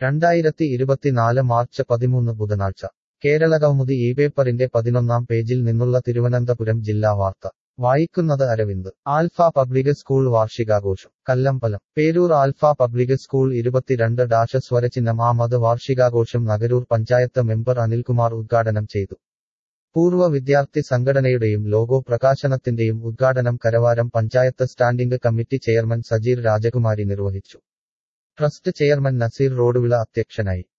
രണ്ടായിരത്തി ഇരുപത്തിനാല് മാർച്ച് പതിമൂന്ന് ബുധനാഴ്ച കേരളകൗമുദി ഈ പേപ്പറിന്റെ പതിനൊന്നാം പേജിൽ നിന്നുള്ള തിരുവനന്തപുരം ജില്ലാ വാർത്ത വായിക്കുന്നത് അരവിന്ദ് ആൽഫ പബ്ലിക് സ്കൂൾ വാർഷികാഘോഷം Kallambalam Perur Alpha public school ഇരുപത്തിരണ്ട് ഡാഷ സ്വരചിഹ്നം ആമത് വാർഷികാഘോഷം നഗരൂർ പഞ്ചായത്ത് മെമ്പർ അനിൽകുമാർ ഉദ്ഘാടനം ചെയ്തു പൂർവ്വ വിദ്യാർത്ഥി സംഘടനയുടെയും ലോഗോ പ്രകാശനത്തിന്റെയും ഉദ്ഘാടനം Karavaram panchayat standing committee chairman Sajeer Rajakumari നിർവഹിച്ചു ട്രസ്റ്റ് ചെയർമാൻ നസീർ റോഡുവിള അധ്യക്ഷനായി